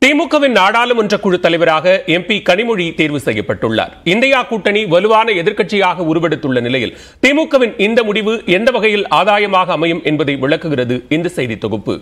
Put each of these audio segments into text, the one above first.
திமுகவின் நாடாளுமன்ற குழு தலைவராக எம்பி கனிமொழி தேர்வு செய்யப்பட்டுள்ளார் இந்தியா கூட்டணி வலுவான எதிர்க்கட்சியாக உருவெடுத்துள்ள நிலையில் திமுகவின் இந்த முடிவு எந்த வகையில் ஆதாயமாக அமையும் என்பதை விளக்குகிறது இந்த செய்தி தொகுப்பு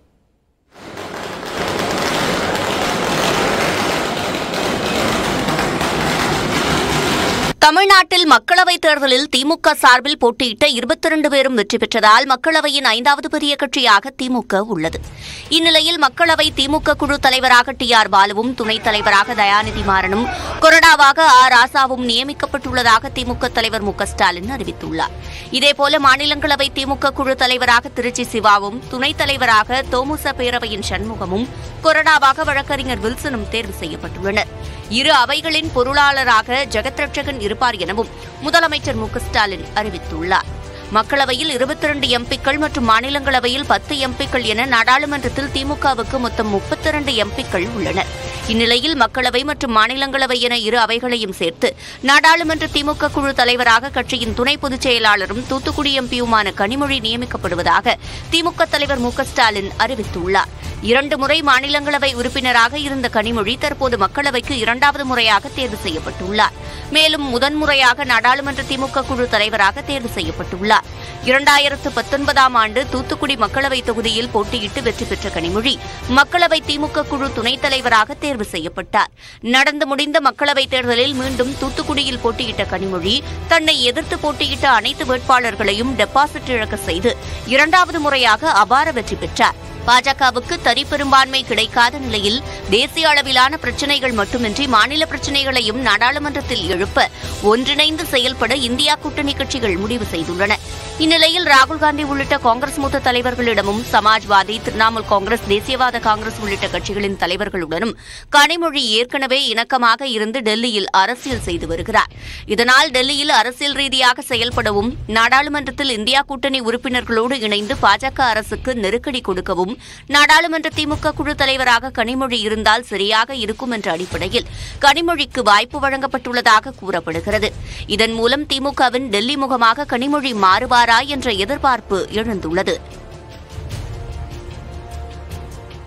தமிழ்நாட்டில் மக்களவைத் தேர்தலில் திமுக சார்பில் போட்டியிட்ட இருபத்தி இரண்டு பேரும் வெற்றி பெற்றதால் மக்களவையின் ஐந்தாவது பெரிய கட்சியாக திமுக உள்ளது இந்நிலையில் மக்களவை திமுக குழு தலைவராக டி ஆர் பாலுவும் துணைத் தலைவராக தயாநிதி மாறனும் கொறடாவாக ஆர் ராசாவும் நியமிக்கப்பட்டுள்ளதாக திமுக தலைவர் மு க ஸ்டாலின் அறிவித்துள்ளார் இதேபோல மாநிலங்களவை திமுக குழு தலைவராக திருச்சி சிவாவும் துணைத் தலைவராக தோமுச பேரவையின் சண்முகமும் கொறடாவாக வழக்கறிஞர் வில்சனும் தேர்வு செய்யப்பட்டுள்ளனர் இரு அவைகளின் பொருளாளராக ஜெகத் ரட்சகன் இருப்பார் எனவும் முதலமைச்சர் மு க ஸ்டாலின் அறிவித்துள்ளார் மக்களவையில் இருபத்தி இரண்டு எம்பிக்கள் மற்றும் மாநிலங்களவையில் பத்து எம்பிக்கள் என நாடாளுமன்றத்தில் திமுகவுக்கு மொத்தம் முப்பத்தி இரண்டு எம்பிக்கள் உள்ளனர் இந்நிலையில் மக்களவை மற்றும் மாநிலங்களவை என இரு அவைகளையும் சேர்த்து நாடாளுமன்ற திமுக குழு தலைவராக கட்சியின் துணை பொதுச் செயலாளரும் தூத்துக்குடி எம்பியுமான கனிமொழி நியமிக்கப்படுவதாக திமுக தலைவர் மு க ஸ்டாலின் அறிவித்துள்ளார் இரண்டு முறை மாநிலங்களவை உறுப்பினராக இருந்த கனிமொழி தற்போது மக்களவைக்கு இரண்டாவது முறையாக தேர்வு செய்யப்பட்டுள்ளார் மேலும் முதன்முறையாக நாடாளுமன்ற திமுக குழு தலைவராக தேர்வு செய்யப்பட்டுள்ளார் இரண்டாயிரத்து பத்தொன்பதாம் ஆண்டு தூத்துக்குடி மக்களவை தொகுதியில் போட்டியிட்டு வெற்றி பெற்ற கனிமொழி மக்களவை திமுக குழு துணைத் தலைவராக தேர்வு செய்யப்பட்டார் நடந்து முடிந்த மக்களவைத் தேர்தலில் மீண்டும் தூத்துக்குடியில் போட்டியிட்ட கனிமொழி தன்னை எதிர்த்து போட்டியிட்ட அனைத்து வேட்பாளர்களையும் டெபாசிட் இழக்க செய்து இரண்டாவது முறையாக அபார வெற்றி பெற்றார் பாஜகவுக்கு தனி பெரும்பான்மை கிடைக்காத நிலையில் தேசிய அளவிலான பிரச்சினைகள் மட்டுமின்றி மாநில பிரச்சினைகளையும் நாடாளுமன்றத்தில் எழுப்ப ஒன்றிணைந்து செயல்பட இந்தியா கூட்டணி கட்சிகள் முடிவு செய்துள்ளன இந்நிலையில் ராகுல் காந்தி உள்ளிட்ட காங்கிரஸ் மூத்த தலைவர்களிடமும் சமாஜ்வாதி திரிணாமுல் காங்கிரஸ் தேசியவாத காங்கிரஸ் உள்ளிட்ட கட்சிகளின் தலைவர்களுடனும் கனிமொழி ஏற்கனவே இணக்கமாக இருந்து டெல்லியில் அரசியல் செய்து வருகிறார் இதனால் டெல்லியில் அரசியல் ரீதியாக செயல்படவும் நாடாளுமன்றத்தில் இந்தியா கூட்டணி உறுப்பினர்களோடு இணைந்து பாஜக அரசுக்கு நெருக்கடி கொடுக்கவும் நாடாளுமன்ற திமுக குழு தலைவராக கனிமொழி இருந்தால் சரியாக இருக்கும் என்ற அடிப்படையில் கனிமொழிக்கு வாய்ப்பு வழங்கப்பட்டுள்ளதாக கூறப்படுகிறது இதன் மூலம் திமுகவின் டெல்லி முகமாக கனிமொழி மாறுவாரா என்ற எதிர்பார்ப்பு எழுந்துள்ளது